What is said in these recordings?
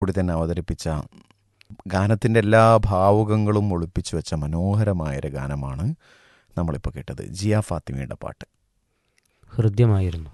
കൂടി തന്നെ അവതരിപ്പിച്ച ഗാനത്തിൻ്റെ എല്ലാ ഭാവുകങ്ങളും ഒളിപ്പിച്ചു വെച്ച മനോഹരമായൊരു ഗാനമാണ് നമ്മളിപ്പോൾ കേട്ടത് ജിയ ഫാത്തിമയുടെ പാട്ട് ഹൃദ്യമായിരുന്നു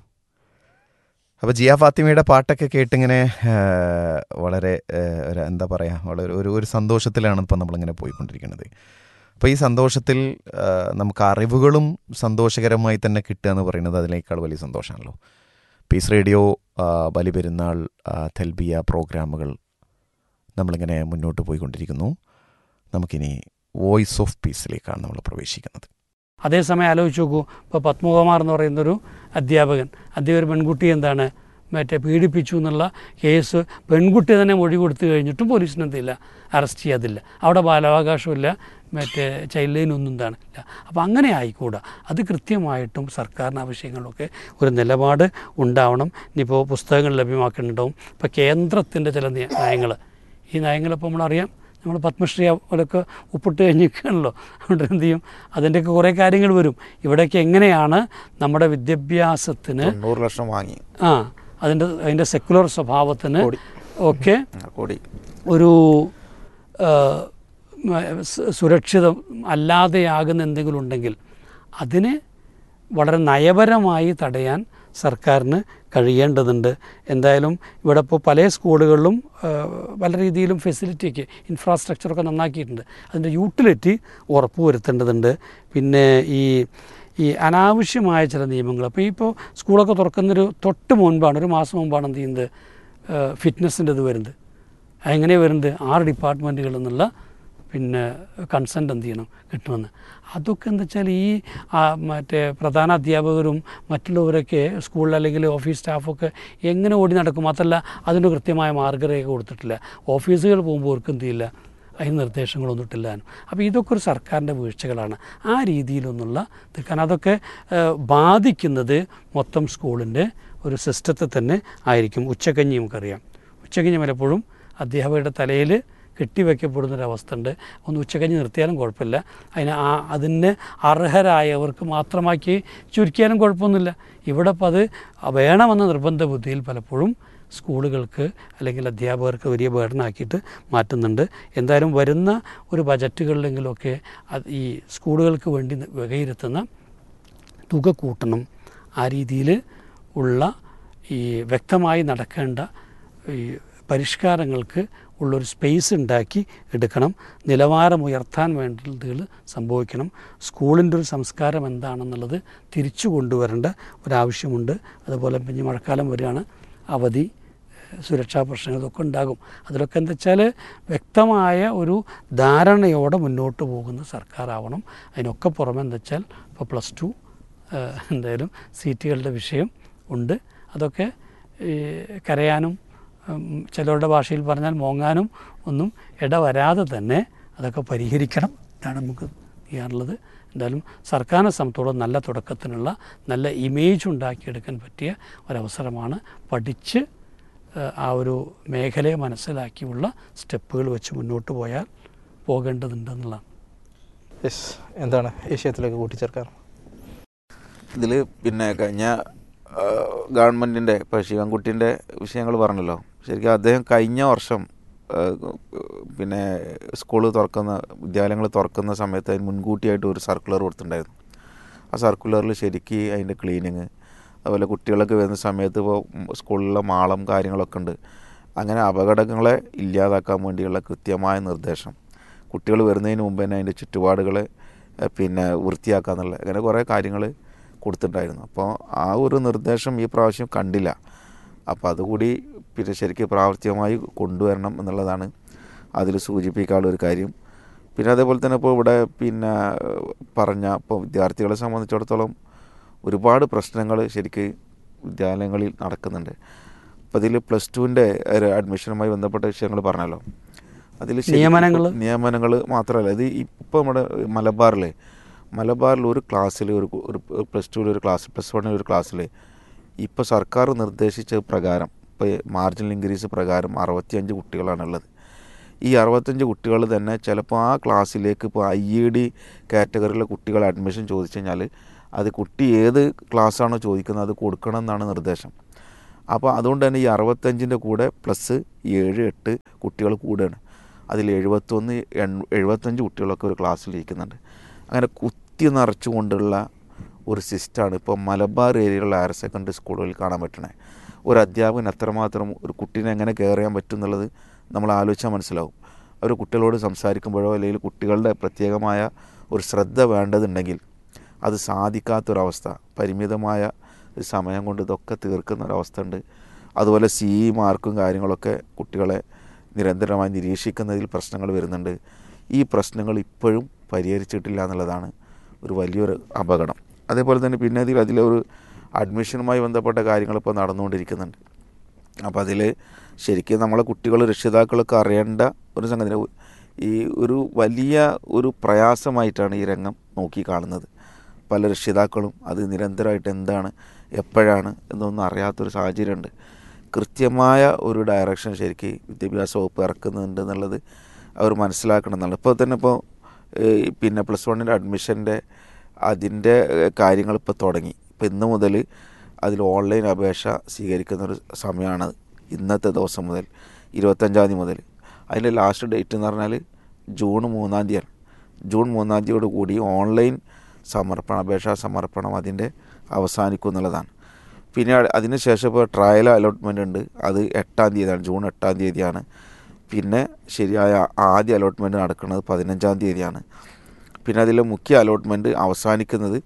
അപ്പോൾ ജിയ ഫാത്തിമയുടെ പാട്ടൊക്കെ കേട്ടിങ്ങനെ ആ, വളരെ ആ, ഒരു എന്താ പറയുക വളരെ ഒരു ഒരു സന്തോഷത്തിലാണ് ഇപ്പം നമ്മളിങ്ങനെ പോയിക്കൊണ്ടിരിക്കുന്നത് അപ്പോൾ ഈ സന്തോഷത്തിൽ ആ, നമുക്ക് അറിവുകളും സന്തോഷകരമായി തന്നെ കിട്ടുക എന്ന് പറയുന്നത് അതിനേക്കാൾ വലിയ സന്തോഷമാണല്ലോ പീസ് റേഡിയോ ആ, ബലിപെരുന്നാൾ ആ, തെൽബിയ പ്രോഗ്രാമുകൾ നമ്മളിങ്ങനെ മുന്നോട്ട് പോയിക്കൊണ്ടിരിക്കുന്നു നമുക്കിനി വോയിസ് ഓഫ് പീസിലേക്കാണ് നമ്മൾ പ്രവേശിക്കുന്നത് അതേസമയം ആലോചിച്ച് നോക്കൂ ഇപ്പോൾ പത്മകുമാർ എന്ന് പറയുന്നൊരു അധ്യാപകൻ അദ്ദേഹം ഒരു പെൺകുട്ടി എന്താണ് മറ്റേ പീഡിപ്പിച്ചു എന്നുള്ള കേസ് പെൺകുട്ടി തന്നെ മൊഴി കൊടുത്തു കഴിഞ്ഞിട്ടും പോലീസിന് എന്തില്ല അറസ്റ്റ് ചെയ്യാതില്ല അവിടെ ബാലാവകാശമില്ല മറ്റേ ചൈൽഡ് ലൈൻ ഒന്നും എന്താണ് ഇല്ല അപ്പോൾ അങ്ങനെ ആയിക്കൂടാ അത് കൃത്യമായിട്ടും സർക്കാരിന് ആവശ്യങ്ങളിലൊക്കെ ഒരു നിലപാട് ഉണ്ടാവണം ഇനിയിപ്പോൾ പുസ്തകങ്ങൾ ലഭ്യമാക്കുന്നുണ്ടാവും ഇപ്പോൾ കേന്ദ്രത്തിൻ്റെ ചില നയങ്ങൾ ഈ നയങ്ങളിപ്പോൾ നമ്മളറിയാം നമ്മൾ പത്മശ്രീ പോലൊക്കെ ഒപ്പിട്ട് കഴിഞ്ഞിരിക്കുകയാണല്ലോ അതുകൊണ്ട് എന്ത് ചെയ്യും അതിൻ്റെയൊക്കെ കുറേ കാര്യങ്ങൾ വരും ഇവിടേക്ക് എങ്ങനെയാണ് നമ്മുടെ വിദ്യാഭ്യാസത്തിന് തൊണ്ണൂറ് ലക്ഷം വാങ്ങി ആ അതിൻ്റെ അതിൻ്റെ സെക്കുലർ സ്വഭാവത്തിന് കോടി. ഒക്കെ കോടി ഒരു ആ, മ- സു- സുരക്ഷിതം അല്ലാതെയാകുന്ന എന്തെങ്കിലും ഉണ്ടെങ്കിൽ അതിനെ വളരെ നയപരമായി തടയാൻ സർക്കാരിന് കഴിയേണ്ടതുണ്ട് എന്തായാലും ഇവിടെ ഇപ്പോൾ പല സ്കൂളുകളിലും ആ, പല രീതിയിലും ഫെസിലിറ്റിയൊക്കെ ഇൻഫ്രാസ്ട്രക്ചറൊക്കെ നന്നാക്കിയിട്ടുണ്ട് അതിൻ്റെ യൂട്ടിലിറ്റി ഉറപ്പുവരുത്തേണ്ടതുണ്ട് പിന്നെ ഈ ഈ അനാവശ്യമായ ചില നിയമങ്ങൾ അപ്പോൾ ഇപ്പോൾ സ്കൂളൊക്കെ തുറക്കുന്നൊരു തൊട്ട് മുൻപാണ് ഒരു മാസം മുമ്പാണ് എന്ത് ചെയ്യുന്നത് ഫിറ്റ്നസിൻ്റെ ഇത് വരുന്നത് അതെങ്ങനെയാണ് വരുന്നത് ആറ് ഡിപ്പാർട്ട്മെൻറ്റുകളിൽ നിന്നുള്ള പിന്നെ കൺസെൻറ്റ് എന്ത് ചെയ്യണം കിട്ടണമെന്ന് അതൊക്കെ എന്താ വെച്ചാൽ ഈ ആ, മറ്റേ പ്രധാന അധ്യാപകരും മറ്റുള്ളവരൊക്കെ സ്കൂളിൽ അല്ലെങ്കിൽ ഓഫീസ് സ്റ്റാഫൊക്കെ എങ്ങനെ ഓടി നടക്കും മാത്രമല്ല അതിന് കൃത്യമായ മാർഗരേഖ കൊടുത്തിട്ടില്ല ഓഫീസുകൾ പോകുമ്പോൾ അവർക്ക് എന്ത് ചെയ്യില്ല അതിന് നിർദ്ദേശങ്ങളൊന്നും ഇട്ടില്ല അപ്പോൾ ഇതൊക്കെ ഒരു സർക്കാരിൻ്റെ വീഴ്ചകളാണ് ആ രീതിയിലൊന്നുള്ള ഇത് കാരണം അതൊക്കെ ഏഹ്, ബാധിക്കുന്നത് മൊത്തം സ്കൂളിൻ്റെ ഒരു സിസ്റ്റത്തെ തന്നെ ആയിരിക്കും ഉച്ചക്കഞ്ഞി നമുക്കറിയാം ഉച്ചക്കഞ്ഞി പലപ്പോഴും അധ്യാപകരുടെ തലയിൽ കെട്ടിവെക്കപ്പെടുന്നൊരവസ്ഥ ഉണ്ട് ഒന്ന് ഉച്ചക്കഞ്ഞി നിർത്തിയാലും കുഴപ്പമില്ല അതിന് ആ അതിന് അർഹരായവർക്ക് മാത്രമാക്കി ചുരുക്കിയാലും കുഴപ്പമൊന്നുമില്ല ഇവിടെ ഇപ്പോൾ അത് വേണമെന്ന നിർബന്ധ ബുദ്ധിയിൽ പലപ്പോഴും സ്കൂളുകൾക്ക് അല്ലെങ്കിൽ അധ്യാപകർക്ക് വലിയ ബേർഡനാക്കിയിട്ട് മാറ്റുന്നുണ്ട് എന്തായാലും വരുന്ന ഒരു ബജറ്റുകളിലെങ്കിലുമൊക്കെ അത് ഈ സ്കൂളുകൾക്ക് വേണ്ടി വകയിരുത്തുന്ന തുക കൂട്ടണം ആ രീതിയിൽ ഉള്ള ഈ വ്യക്തമായി നടക്കേണ്ട ഈ പരിഷ്കാരങ്ങൾക്ക് ഉള്ളൊരു സ്പേസ് ഉണ്ടാക്കി എടുക്കണം നിലവാരം ഉയർത്താൻ വേണ്ടതുകൾ സംഭവിക്കണം സ്കൂളിൻ്റെ ഒരു സംസ്കാരം എന്താണെന്നുള്ളത് തിരിച്ചു കൊണ്ടുവരേണ്ട ഒരാവശ്യമുണ്ട് അതുപോലെ പിന്നെ മഴക്കാലം വരികയാണ് അവധി ഏഹ് സുരക്ഷാ പ്രശ്നങ്ങൾ ഇതൊക്കെ ഉണ്ടാകും അതിലൊക്കെ എന്താ വെച്ചാൽ വ്യക്തമായ ഒരു ധാരണയോടെ മുന്നോട്ട് പോകുന്ന സർക്കാരാവണം അതിനൊക്കെ പുറമെ എന്താ വെച്ചാൽ ഇപ്പോൾ പ്ലസ് ടു എന്തായാലും സീറ്റുകളുടെ വിഷയം ഉണ്ട് അതൊക്കെ ഈ കരയാനും ഉം, ചിലരുടെ ഭാഷയിൽ പറഞ്ഞാൽ മോങ്ങാനും ഒന്നും ഇടവരാതെ തന്നെ അതൊക്കെ പരിഹരിക്കണം ഇതാണ് നമുക്ക് ചെയ്യാറുള്ളത് എന്തായാലും സർക്കാരിനെ സംബന്ധിച്ചോളം നല്ല തുടക്കത്തിനുള്ള നല്ല ഇമേജ് ഉണ്ടാക്കിയെടുക്കാൻ പറ്റിയ ഒരവസരമാണ് പഠിച്ച് ഏഹ്, ആ ഒരു മേഖലയെ മനസ്സിലാക്കിയുള്ള സ്റ്റെപ്പുകൾ വെച്ച് മുന്നോട്ട് പോയാൽ പോകേണ്ടതുണ്ടെന്നുള്ളതാണ് യെസ് എന്താണ് ഏഷ്യത്തിലേക്ക് കൂട്ടിച്ചേർക്കാൻ ഇതിൽ പിന്നെ കഴിഞ്ഞ ഗവൺമെൻറ്റിൻ്റെ ഇപ്പോൾ ശിവൻകുട്ടിൻ്റെ വിഷയങ്ങൾ പറഞ്ഞല്ലോ ശരിക്കും അദ്ദേഹം കഴിഞ്ഞ വർഷം ആ, പിന്നെ സ്കൂൾ തുറക്കുന്ന വിദ്യാലയങ്ങൾ തുറക്കുന്ന സമയത്ത് അതിന് മുൻകൂട്ടിയായിട്ട് ഒരു സർക്കുലർ കൊടുത്തിട്ടുണ്ടായിരുന്നു ആ സർക്കുലറിൽ ശരിക്ക് അതിൻ്റെ ക്ലീനിങ് അതുപോലെ കുട്ടികളൊക്കെ വരുന്ന സമയത്ത് ഇപ്പോൾ സ്കൂളിലെ മാളം കാര്യങ്ങളൊക്കെ ഉണ്ട് അങ്ങനെ അപകടങ്ങളെ ഇല്ലാതാക്കാൻ വേണ്ടിയുള്ള കൃത്യമായ നിർദ്ദേശം കുട്ടികൾ വരുന്നതിന് മുമ്പ് തന്നെ അതിൻ്റെ ചുറ്റുപാടുകളെ ഏഹ്, പിന്നെ വൃത്തിയാക്കാന്നുള്ള അങ്ങനെ കുറേ കാര്യങ്ങൾ കൊടുത്തിട്ടുണ്ടായിരുന്നു അപ്പോൾ ആ ഒരു നിർദ്ദേശം ഈ പ്രാവശ്യം കണ്ടില്ല അപ്പോൾ അതുകൂടി പിന്നെ ശരിക്കും പ്രാവർത്തികമായി കൊണ്ടുവരണം എന്നുള്ളതാണ് അതിൽ സൂചിപ്പിക്കാനുള്ള ഒരു കാര്യം പിന്നെ അതേപോലെ തന്നെ ഇപ്പോൾ ഇവിടെ പിന്നെ പറഞ്ഞ ഇപ്പോൾ വിദ്യാർത്ഥികളെ സംബന്ധിച്ചിടത്തോളം ഒരുപാട് പ്രശ്നങ്ങൾ ശരിക്ക് വിദ്യാലയങ്ങളിൽ നടക്കുന്നുണ്ട് അപ്പോൾ അതിൽ പ്ലസ് ടുവിൻ്റെ ഒരു അഡ്മിഷനുമായി ബന്ധപ്പെട്ട വിഷയങ്ങൾ പറഞ്ഞല്ലോ അതിൽ നിയമനങ്ങള്? നിയമനങ്ങൾ മാത്രമല്ല ഇത് ഇപ്പോൾ നമ്മുടെ മലബാറിൽ മലബാറിൽ ഒരു ക്ലാസ്സിൽ ഒരു ഒരു പ്ലസ് ടുവിൽ ഒരു ക്ലാസ് പ്ലസ് വണ്ണിൽ ഒരു ക്ലാസ്സിൽ ഇപ്പോൾ സർക്കാർ നിർദ്ദേശിച്ച പ്രകാരം ഇപ്പോൾ മാർജിനൽ ഇൻക്രീസ് പ്രകാരം അറുപത്തിയഞ്ച് കുട്ടികളാണുള്ളത് ഈ അറുപത്തഞ്ച് കുട്ടികൾ തന്നെ ചിലപ്പോൾ ആ ക്ലാസ്സിലേക്ക് ഇപ്പോൾ ഐ ഇ ഡി കാറ്റഗറിയിലെ കുട്ടികൾ അഡ്മിഷൻ ചോദിച്ചു കഴിഞ്ഞാൽ അത് കുട്ടി ഏത് ക്ലാസ്സാണോ ചോദിക്കുന്നത് അത് കൊടുക്കണം എന്നാണ് നിർദ്ദേശം അപ്പോൾ അതുകൊണ്ട് തന്നെ ഈ അറുപത്തഞ്ചിൻ്റെ കൂടെ പ്ലസ് ഏഴ് എട്ട് കുട്ടികൾ കൂടുകയാണ് അതിൽ എഴുപത്തൊന്ന് എൺ- എഴുപത്തഞ്ച് കുട്ടികളൊക്കെ ഒരു ക്ലാസ്സിൽ ഇരിക്കുന്നുണ്ട് അങ്ങനെ കുത്തി നിറച്ചുകൊണ്ടുള്ള ഒരു സിസ്റ്റമാണ് ഇപ്പോൾ മലബാർ ഏരിയയിലുള്ള ഹയർ സെക്കൻഡറി സ്കൂളുകളിൽ കാണാൻ പറ്റണേ ഒരു അധ്യാപകൻ എത്രമാത്രം ഒരു കുട്ടീനെ എങ്ങനെ കെയർ ചെയ്യാൻ പറ്റും എന്നുള്ളത് നമ്മൾ ആലോചിച്ചാൽ മനസ്സിലാവും അവർ കുട്ടികളോട് സംസാരിക്കുമ്പോഴോ അല്ലെങ്കിൽ കുട്ടികളുടെ പ്രത്യേകമായ ഒരു ശ്രദ്ധ വേണ്ടതുണ്ടെങ്കിൽ അത് സാധിക്കാത്തൊരവസ്ഥ പരിമിതമായ ഒരു സമയം കൊണ്ട് ഇതൊക്കെ തീർക്കുന്ന ഒരവസ്ഥ ഉണ്ട് അതുപോലെ സി മാർക്കും കാര്യങ്ങളൊക്കെ കുട്ടികളെ നിരന്തരമായി നിരീക്ഷിക്കുന്നതിൽ പ്രശ്നങ്ങൾ വരുന്നുണ്ട് ഈ പ്രശ്നങ്ങൾ ഇപ്പോഴും പരിഹരിച്ചിട്ടില്ല എന്നുള്ളതാണ് ഒരു വലിയൊരു അപകടം അതേപോലെ തന്നെ പിന്നെ അതിൽ അതിലൊരു അഡ്മിഷനുമായി ബന്ധപ്പെട്ട കാര്യങ്ങൾ ഇപ്പോൾ നടന്നുകൊണ്ടിരിക്കുന്നുണ്ട് അപ്പോൾ അതിൽ ശരിക്കും നമ്മളെ കുട്ടികൾ രക്ഷിതാക്കളൊക്കെ അറിയേണ്ട ഒരു സംഗതി ഈ ഒരു വലിയ ഒരു പ്രയാസമായിട്ടാണ് ഈ രംഗം നോക്കി കാണുന്നത് പല രക്ഷിതാക്കളും അത് നിരന്തരമായിട്ട് എന്താണ് എപ്പോഴാണ് എന്നൊന്നും അറിയാത്തൊരു സാഹചര്യമുണ്ട് കൃത്യമായ ഒരു ഡയറക്ഷൻ ശരിക്ക് വിദ്യാഭ്യാസ വകുപ്പ് ഇറക്കുന്നുണ്ട് എന്നുള്ളത് അവർ മനസ്സിലാക്കണം എന്നുള്ളത് ഇപ്പോൾ തന്നെ ഇപ്പോൾ ഏഹ്, പിന്നെ പ്ലസ് വണ്ണിൻ്റെ അഡ്മിഷൻ്റെ അതിൻ്റെ കാര്യങ്ങൾ ഇപ്പോൾ തുടങ്ങി ഇപ്പോൾ ഇന്ന് മുതൽ അതിൽ ഓൺലൈൻ അപേക്ഷ സ്വീകരിക്കുന്ന ഒരു സമയമാണ് ഇന്നത്തെ ദിവസം മുതൽ ഇരുപത്തഞ്ചാം തീയതി മുതൽ അതിൻ്റെ ലാസ്റ്റ് ഡേറ്റ് എന്ന് പറഞ്ഞാൽ ജൂൺ മൂന്നാം തീയതിയാണ് ജൂൺ മൂന്നാം തീയതിയോട് കൂടി ഓൺലൈൻ സമർപ്പണം അപേക്ഷാ സമർപ്പണം അതിൻ്റെ അവസാനിക്കും എന്നുള്ളതാണ് പിന്നെ അ- അതിനുശേഷം ഇപ്പോൾ ട്രയൽ അലോട്ട്മെൻ്റ് ഉണ്ട് അത് എട്ടാം തീയതിയാണ് ജൂൺ എട്ടാം തീയതിയാണ് പിന്നെ ശരിയായ ആദ്യ അലോട്ട്മെൻറ്റ് നടക്കുന്നത് പതിനഞ്ചാം തീയതിയാണ് പിന്നെ അതിലെ മുഖ്യ അലോട്ട്മെൻറ്റ് അവസാനിക്കുന്നത്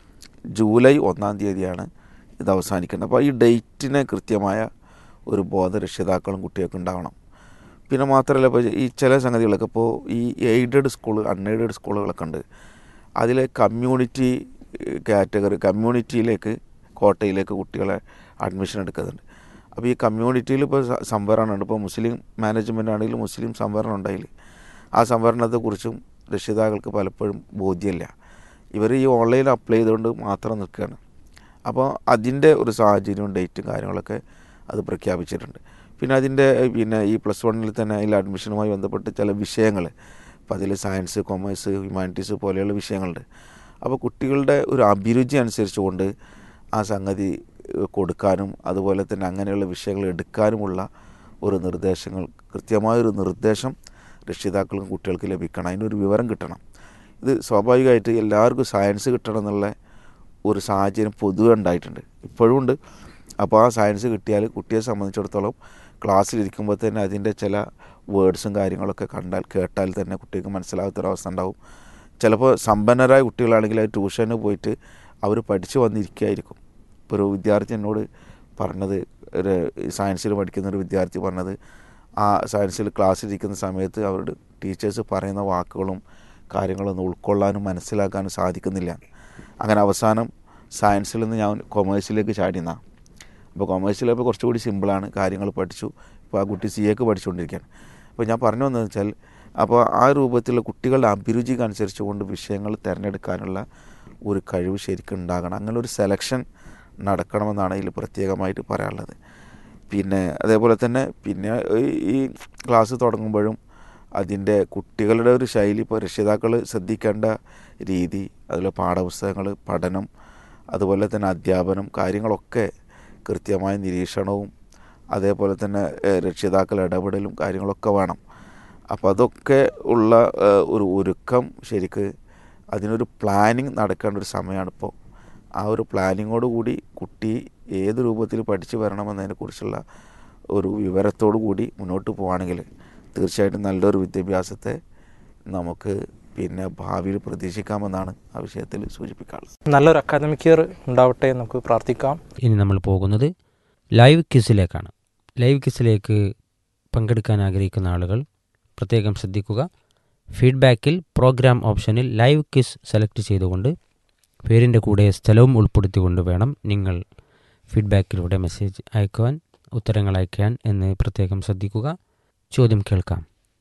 ജൂലൈ ഒന്നാം തീയതിയാണ് ഇത് അവസാനിക്കുന്നത് അപ്പോൾ ഈ ഡേറ്റിന് കൃത്യമായ ഒരു ബോധ രക്ഷിതാക്കളും കുട്ടികൾക്കും ഉണ്ടാവണം പിന്നെ മാത്രമല്ല ഇപ്പോൾ ഈ ചില സംഗതികളൊക്കെ ഇപ്പോൾ ഈ എയ്ഡഡ് സ്കൂൾ അൺഎയ്ഡഡ് സ്കൂളുകളൊക്കെ ഉണ്ട് അതിലെ കമ്മ്യൂണിറ്റി കാറ്റഗറി കമ്മ്യൂണിറ്റിയിലേക്ക് കോട്ടയിലേക്ക് കുട്ടികളെ അഡ്മിഷൻ എടുക്കുന്നുണ്ട് അപ്പോൾ ഈ കമ്മ്യൂണിറ്റിയിൽ ഇപ്പോൾ സ- സംവരണമുണ്ട് ഇപ്പോൾ മുസ്ലിം മാനേജ്മെൻ്റ് ആണെങ്കിലും മുസ്ലിം സംവരണം ഉണ്ടായില്ല ആ സംവരണത്തെക്കുറിച്ചും രക്ഷിതാക്കൾക്ക് പലപ്പോഴും ബോധ്യമില്ല ഇവർ ഈ ഓൺലൈനിൽ അപ്ലൈ ചെയ്തുകൊണ്ട് മാത്രം നിൽക്കുകയാണ് അപ്പോൾ അതിൻ്റെ ഒരു സാഹചര്യവും ഡേറ്റും കാര്യങ്ങളൊക്കെ അത് പ്രഖ്യാപിച്ചിട്ടുണ്ട് പിന്നെ അതിൻ്റെ പിന്നെ ഈ പ്ലസ് വണ്ണിൽ തന്നെ അതിൽ അഡ്മിഷനുമായി ബന്ധപ്പെട്ട് ചില വിഷയങ്ങൾ അപ്പോൾ അതിൽ സയൻസ് കൊമേഴ്സ് ഹ്യൂമാനിറ്റീസ് പോലെയുള്ള വിഷയങ്ങളുണ്ട് അപ്പോൾ കുട്ടികളുടെ ഒരു അഭിരുചി അനുസരിച്ചുകൊണ്ട് ആ സംഗതി ഏഹ്, കൊടുക്കാനും അതുപോലെ തന്നെ അങ്ങനെയുള്ള വിഷയങ്ങൾ എടുക്കാനുമുള്ള ഒരു നിർദ്ദേശങ്ങൾ കൃത്യമായൊരു നിർദ്ദേശം രക്ഷിതാക്കൾക്കും കുട്ടികൾക്ക് ലഭിക്കണം അതിനൊരു വിവരം കിട്ടണം ഇത് സ്വാഭാവികമായിട്ട് എല്ലാവർക്കും സയൻസ് കിട്ടണം എന്നുള്ള ഒരു സാഹചര്യം പൊതുവെ ഉണ്ടായിട്ടുണ്ട് ഇപ്പോഴും ഉണ്ട് അപ്പോൾ ആ സയൻസ് കിട്ടിയാൽ കുട്ടിയെ സംബന്ധിച്ചിടത്തോളം ക്ലാസ്സിലിരിക്കുമ്പോൾ തന്നെ അതിൻ്റെ ചില വേർഡ്സും കാര്യങ്ങളൊക്കെ കണ്ടാൽ കേട്ടാൽ തന്നെ കുട്ടിക്ക് മനസ്സിലാകാത്തൊരവസ്ഥ ഉണ്ടാവും ചിലപ്പോൾ സമ്പന്നരായ കുട്ടികളാണെങ്കിൽ അത് ട്യൂഷന് പോയിട്ട് അവർ പഠിച്ചു വന്നിരിക്കുകയായിരിക്കും ഇപ്പോൾ ഒരു വിദ്യാർത്ഥി എന്നോട് പറഞ്ഞത് ഒരു സയൻസിൽ പഠിക്കുന്ന ഒരു വിദ്യാർത്ഥി പറഞ്ഞത് ആ സയൻസിൽ ക്ലാസ്സിലിരിക്കുന്ന സമയത്ത് അവരുടെ ടീച്ചേഴ്സ് പറയുന്ന വാക്കുകളും കാര്യങ്ങളൊന്നും ഉൾക്കൊള്ളാനും മനസ്സിലാക്കാനും സാധിക്കുന്നില്ല അങ്ങനെ അവസാനം സയൻസിൽ നിന്ന് ഞാൻ കൊമേഴ്സിലേക്ക് ചാടിയെന്നാണ് അപ്പോൾ കൊമേഴ്സിലപ്പോൾ കുറച്ചുകൂടി സിമ്പിളാണ് കാര്യങ്ങൾ പഠിച്ചു ഇപ്പോൾ ആ കുട്ടി സി എക്ക് പഠിച്ചുകൊണ്ടിരിക്കുകയാണ് അപ്പോൾ ഞാൻ പറഞ്ഞു വന്നതെന്ന് വെച്ചാൽ അപ്പോൾ ആ രൂപത്തിലുള്ള കുട്ടികളുടെ അഭിരുചിക്ക് അനുസരിച്ചുകൊണ്ട് വിഷയങ്ങൾ തിരഞ്ഞെടുക്കാനുള്ള ഒരു കഴിവ് ശരിക്കും ഉണ്ടാകണം അങ്ങനെ ഒരു സെലക്ഷൻ നടക്കണമെന്നാണ് ഇതിൽ പ്രത്യേകമായിട്ട് പറയാനുള്ളത് പിന്നെ അതേപോലെ തന്നെ പിന്നെ ഈ- ഈ ക്ലാസ് തുടങ്ങുമ്പോഴും അതിൻ്റെ കുട്ടികളുടെ ഒരു ശൈലി ഇപ്പോൾ രക്ഷിതാക്കൾ ശ്രദ്ധിക്കേണ്ട രീതി അതിലെ പാഠപുസ്തകങ്ങൾ പഠനം അതുപോലെ തന്നെ അധ്യാപനം കാര്യങ്ങളൊക്കെ കൃത്യമായ നിരീക്ഷണവും അതേപോലെ തന്നെ ഏഹ്, രക്ഷിതാക്കൾ ഇടപെടലും കാര്യങ്ങളൊക്കെ വേണം അപ്പോൾ അതൊക്കെ ഉള്ള ഏഹ്, ഒരു ഒരുക്കം ശരിക്ക് അതിനൊരു പ്ലാനിങ് നടക്കേണ്ട ഒരു സമയമാണ് ഇപ്പോൾ ആ ഒരു പ്ലാനിങ്ങോട് കൂടി കുട്ടി ഏത് രൂപത്തിൽ പഠിച്ചു വരണമെന്നതിനെക്കുറിച്ചുള്ള ഒരു വിവരത്തോടു കൂടി മുന്നോട്ട് പോവുകയാണെങ്കിൽ തീർച്ചയായിട്ടും നല്ലൊരു വിദ്യാഭ്യാസത്തെ നമുക്ക് പിന്നെ ഭാവിയിൽ പ്രതീക്ഷിക്കാമെന്നാണ് ആ വിഷയത്തിൽ സൂചിപ്പിക്കാനുള്ളത് നല്ലൊരു അക്കാദമിക് ഇയർ ഉണ്ടാവട്ടെ എന്ന് നമുക്ക് പ്രാർത്ഥിക്കാം ഇനി നമ്മൾ പോകുന്നത് ലൈവ് ക്വിസിലേക്കാണ് ലൈവ് ക്വിസിലേക്ക് പങ്കെടുക്കാൻ ആഗ്രഹിക്കുന്ന ആളുകൾ പ്രത്യേകം ശ്രദ്ധിക്കുക ഫീഡ്ബാക്കിൽ പ്രോഗ്രാം ഓപ്ഷനിൽ ലൈവ് ക്വിസ് സെലക്ട് ചെയ്തുകൊണ്ട് പേരിൻ്റെ കൂടെ സ്ഥലവും ഉൾപ്പെടുത്തിക്കൊണ്ട് വേണം നിങ്ങൾ ഫീഡ്ബാക്കിലൂടെ മെസ്സേജ് അയക്കുവാൻ ഉത്തരങ്ങൾ അയക്കാൻ എന്ന് പ്രത്യേകം ശ്രദ്ധിക്കുക ചോദ്യം കേൾക്കാം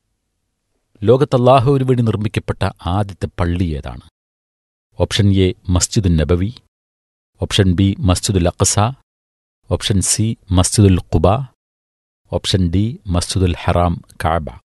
ലോകത്തല്ലാഹുവിന് വേണ്ടി നിർമ്മിക്കപ്പെട്ട ആദ്യത്തെ പള്ളി ഏതാണ് ഓപ്ഷൻ എ മസ്ജിദുൽ നബവി ഓപ്ഷൻ ബി മസ്ജിദുൽ അഖസ ഓപ്ഷൻ സി മസ്ജിദുൽ ഖുബ ഓപ്ഷൻ ഡി മസ്ജിദുൽ ഹറാം കാബ